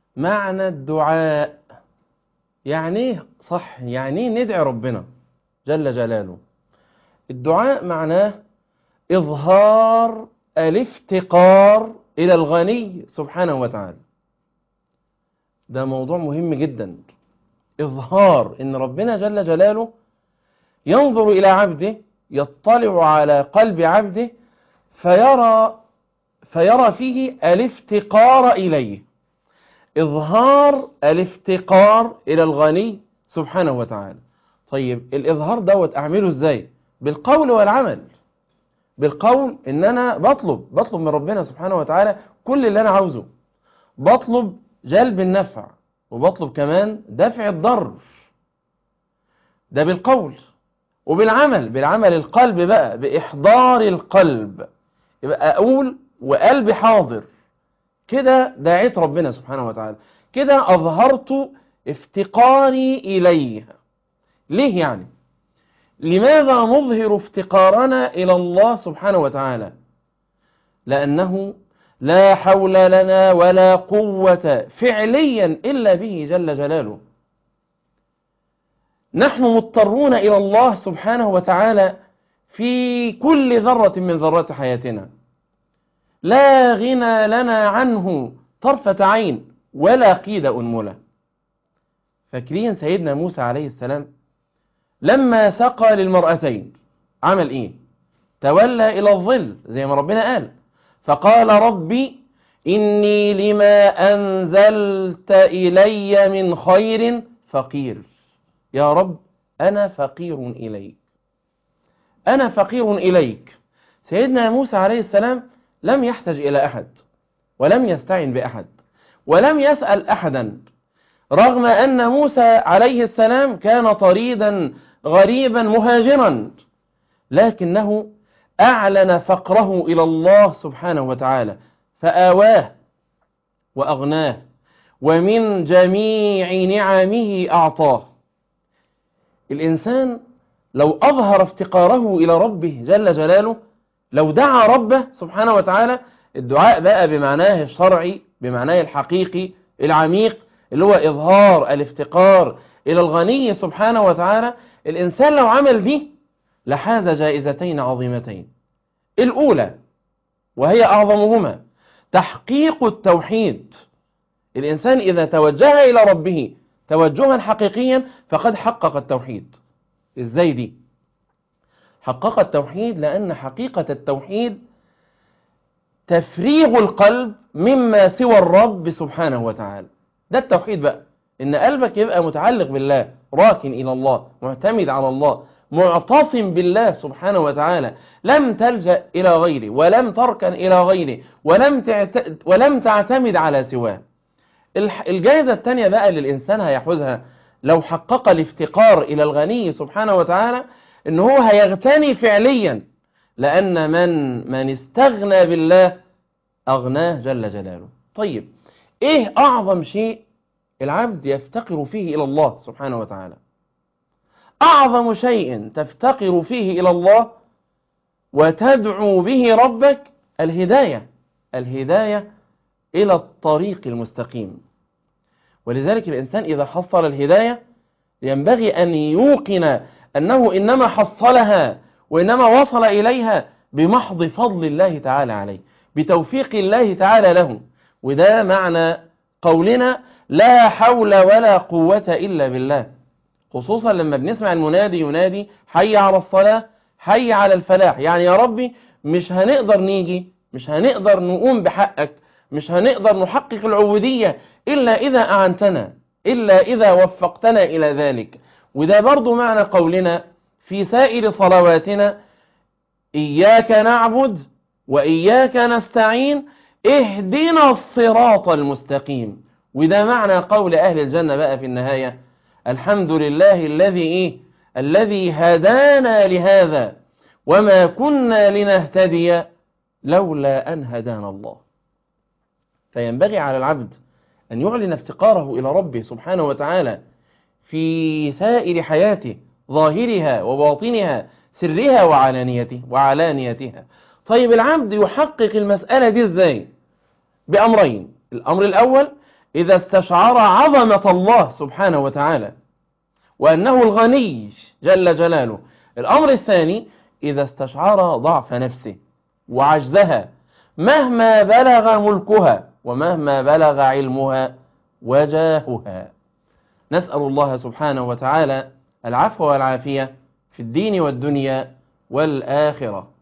معنى الدعاء يعني ايه صح يعني ايه ندعي ربنا جل جلاله الدعاء معناه إظهار الافتقار إلى الغني سبحانه وتعالى ده موضوع مهم جدا إظهار إن ربنا جل جلاله ينظر إلى عبده يطلع على قلب عبده فيرى فيرى فيه الافتقار إليه إظهار الافتقار إلى الغني سبحانه وتعالى طيب الإظهار دوت أعمله إزاي بالقول والعمل بالقول إن أنا بطلب بطلب من ربنا سبحانه وتعالى كل اللي أنا عاوزه بطلب جلب النفع وبطلب كمان دفع الضر ده بالقول وبالعمل بالعمل القلب بقى بإحضار القلب يبقى أقول وقلبي حاضر كده دعيت ربنا سبحانه وتعالى كده أظهرت افتقاري إليه ليه يعني لماذا نظهر افتقارنا إلى الله سبحانه وتعالى لأنه لا حول لنا ولا قوة فعليا إلا به جل جلاله نحن مضطرون إلى الله سبحانه وتعالى في كل ذرة من ذرات حياتنا لا غنى لنا عنه طرفة عين ولا قيد أنملة فاكرين سيدنا موسى عليه السلام لما سقى للمرأتين عمل ايه تولى إلى الظل زي ما ربنا قال فقال ربي إني لما أنزلت إلي من خير فقير يا رب أنا فقير إليك أنا فقير إليك سيدنا موسى عليه السلام لم يحتج إلى أحد ولم يستعن بأحد ولم يسأل أحدا رغم أن موسى عليه السلام كان طريدا غريبا مهاجرا لكنه أعلن فقره إلى الله سبحانه وتعالى فآواه وأغناه ومن جميع نعمه أعطاه الإنسان لو أظهر افتقاره إلى ربه جل جلاله لو دعا ربه سبحانه وتعالى الدعاء بقى بمعناه الشرعي بمعناه الحقيقي العميق اللي هو إظهار الافتقار إلى الغني سبحانه وتعالى الإنسان لو عمل دي لحاز جائزتين عظيمتين الأولى وهي أعظمهما تحقيق التوحيد الإنسان إذا توجه إلى ربه توجها حقيقيا فقد حقق التوحيد إزاي دي حقق التوحيد لأن حقيقة التوحيد تفريغ القلب مما سوى الرب سبحانه وتعالى ده التوحيد بقى إن قلبك يبقى متعلق بالله راكن إلى الله معتمد على الله معتصم بالله سبحانه وتعالى لم تلجأ إلى غيره ولم تركن إلى غيره ولم, تعت... ولم تعتمد على سواه الجائزة الثانية بقى اللي الإنسان هيحوزها لو حقق الافتقار إلى الغني سبحانه وتعالى إن هو هيغتني فعليا لأن من من استغنى بالله أغناه جل جلاله طيب إيه أعظم شيء العبد يفتقر فيه إلى الله سبحانه وتعالى أعظم شيء تفتقر فيه إلى الله وتدعو به ربك الهداية الهداية إلى الطريق المستقيم ولذلك الإنسان إذا حصل الهداية ينبغي أن يوقن أنه إنما حصلها وإنما وصل إليها بمحض فضل الله تعالى عليه بتوفيق الله تعالى له وده معنى قولنا لا حول ولا قوة إلا بالله خصوصا لما بنسمع المنادي ينادي حي على الصلاة حي على الفلاح يعني يا ربي مش هنقدر نيجي مش هنقدر نقوم بحقك مش هنقدر نحقق العبودية إلا إذا أعنتنا إلا إذا وفقتنا إلى ذلك وده برضو معنى قولنا في سائر صلواتنا إياك نعبد وإياك نستعين اهدنا الصراط المستقيم وده معنى قول أهل الجنة بقى في النهاية الحمد لله الذي إيه الذي هدانا لهذا وما كنا لنهتدي لولا أن هدانا الله فينبغي على العبد أن يعلن افتقاره إلى ربه سبحانه وتعالى في سائر حياته ظاهرها وباطنها سرها وعلانيته وعلانيتها طيب العبد يحقق المسألة دي ازاي بأمرين الأمر الأول إذا استشعر عظمة الله سبحانه وتعالى وأنه الغني جل جلاله الأمر الثاني إذا استشعر ضعف نفسه وعجزها مهما بلغ ملكها ومهما بلغ علمها وجاهها نسأل الله سبحانه وتعالى العفو والعافية في الدين والدنيا والآخرة